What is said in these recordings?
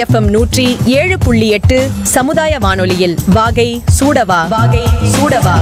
FM நூற்றி ஏழு புள்ளி எட்டு சமுதாய வானொலியில் வாகை சூடவா வாகை சூடவா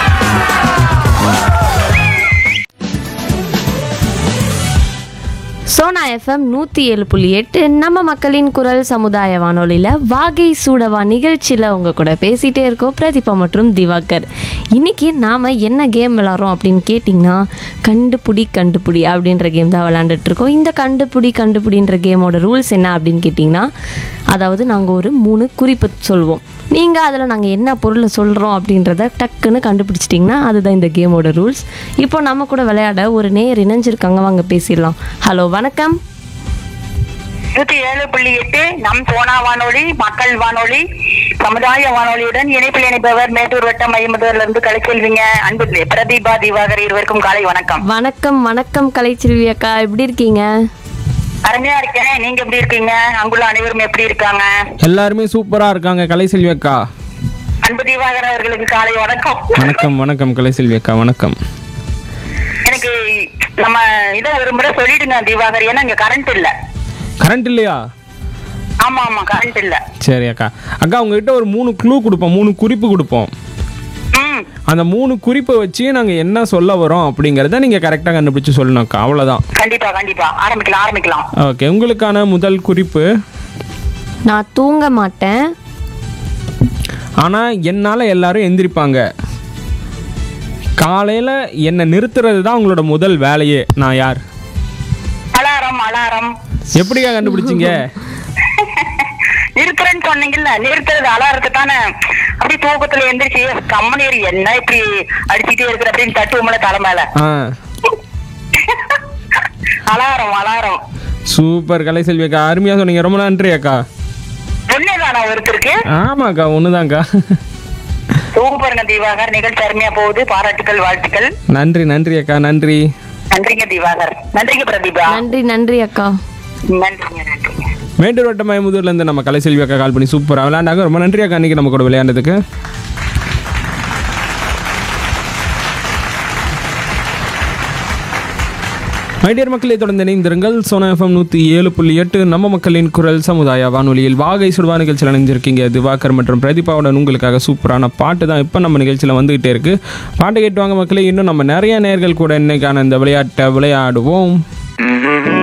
சோனா எஃப்எம் நூற்றி ஏழு புள்ளி எட்டு நம்ம மக்களின் குரல் சமுதாய வானொலியில் வாகை சூடவா நிகழ்ச்சியில் உங்கள் கூட பேசிகிட்டே இருக்கோம் பிரதீபா மற்றும் திவாகர் இன்னைக்கு நாம் என்ன கேம் விளாட்றோம் அப்படின்னு கேட்டிங்கன்னா கண்டுபிடி கண்டுபிடி அப்படின்ற கேம் தான் விளாண்டுட்டு இருக்கோம் இந்த கண்டுபிடி கண்டுபிடின்ற கேமோட ரூல்ஸ் என்ன அப்படின்னு கேட்டிங்கன்னா அதாவது நாங்கள் ஒரு மூணு குறிப்பு சொல்லுவோம் நீங்கள் அதில் நாங்கள் என்ன பொருளை சொல்கிறோம் அப்படின்றத டக்குன்னு கண்டுபிடிச்சிட்டிங்கன்னா அதுதான் இந்த கேமோட ரூல்ஸ் இப்போ நம்ம கூட விளையாட ஒரு நேர் இணைஞ்சிருக்காங்க வாங்க பேசிடலாம் ஹலோ வணக்கம் நூத்தி ஏழு புள்ளி எட்டு நம் சோனா வானொலி மக்கள் வானொலி சமுதாய வானொலியுடன் இணைப்பில் இணைப்பவர் மேட்டூர் வட்டம் மையமுதூர்ல இருந்து கலைச்செல்விங்க அன்பு பிரதீபா திவாகர் இருவருக்கும் காலை வணக்கம் வணக்கம் வணக்கம் கலைச்செல்வி அக்கா எப்படி இருக்கீங்க அருமையா இருக்கேன் நீங்க எப்படி இருக்கீங்க அங்குள்ள அனைவரும் எப்படி இருக்காங்க எல்லாருமே சூப்பரா இருக்காங்க கலைசெல்வி அக்கா அன்பு திவாகர் அவர்களுக்கு காலை வணக்கம் வணக்கம் வணக்கம் கலைசெல்வி அக்கா வணக்கம் எனக்கு நம்ம இதை ஒரு முறை சொல்லிடுங்க திவாகர் ஏன்னா இங்க கரண்ட் இல்ல கரண்ட் இல்லையா ஆமா ஆமா கரண்ட் இல்ல சரி அக்கா அக்கா உங்ககிட்ட ஒரு மூணு க்ளூ கொடுப்போம் மூணு குறிப்பு கொடுப்போம் ம் அந்த மூணு குறிப்பை வச்சு நாங்கள் என்ன சொல்ல வரோம் அப்படிங்கிறத நீங்கள் கரெக்டாக கண்டுபிடிச்சு சொல்லணும் அக்கா அவ்வளோதான் கண்டிப்பா கண்டிப்பா ஆரம்பிக்கலாம் ஆரம்பிக்கலாம் ஓகே உங்களுக்கான முதல் குறிப்பு நான் தூங்க மாட்டேன் ஆனால் என்னால் எல்லாரும் எந்திரிப்பாங்க காலையில் என்னை நிறுத்துறது தான் உங்களோட முதல் வேலையே நான் யார் அலாரம் அலாரம் எப்படிக்கா கண்டுபிடிச்சிங்க நிறுத்துறேன்னு சொன்னீங்கல்ல நிறுத்துறது அலாரத்தை தானே அப்படி தூக்கத்துல எந்திரிச்சு கம்மனேரி என்ன இப்படி அடிச்சுட்டே இருக்கிற அப்படின்னு தட்டுவோம்ல தலை மேல ஆ அலாரம் அலாரம் சூப்பர் கலைசெல்வி அக்கா அருமையாக சொன்னீங்க ரொம்ப நன்றி அக்கா ஒன்னேதானா ஒருத்தருக்கு ஆமாக்கா ஒண்ணுதான்க்கா சூப்பருங்க தீபாகர் நிகழ்ச்சி அருமையா போகுது பாராட்டுகள் வாழ்த்துக்கள் நன்றி நன்றி அக்கா நன்றி நன்றிங்க தீபாகர் நன்றிங்க பிரதீபா நன்றி நன்றி அக்கா நன்றிங்க நன்றிங்க மேட்டூர் வட்ட மயமுதூர்ல இருந்து நம்ம கலைசெல்வி அக்கா கால் பண்ணி சூப்பராக விளையாண்டாங்க ரொம்ப நன்றி அக்கா இன்னைக்கு நம்ம கூட விளையாண்டதுக்கு மைடியர் மக்களை தொடர்ந்து இணைந்திருங்கள் சோனா எஃப்எம் நூற்றி ஏழு புள்ளி எட்டு நம்ம மக்களின் குரல் சமுதாய வானொலியில் வாகை சுடுவா நிகழ்ச்சியில் இணைஞ்சிருக்கீங்க திவாகர் மற்றும் பிரதீபாவுடன் உங்களுக்காக சூப்பரான பாட்டு தான் இப்போ நம்ம நிகழ்ச்சியில் வந்துகிட்டே இருக்கு பாட்டு கேட்டு வாங்க மக்களே இன்னும் நம்ம நிறைய நேர்கள் கூட இன்னைக்கான இந்த விளையாட்டை விளையாடுவோம்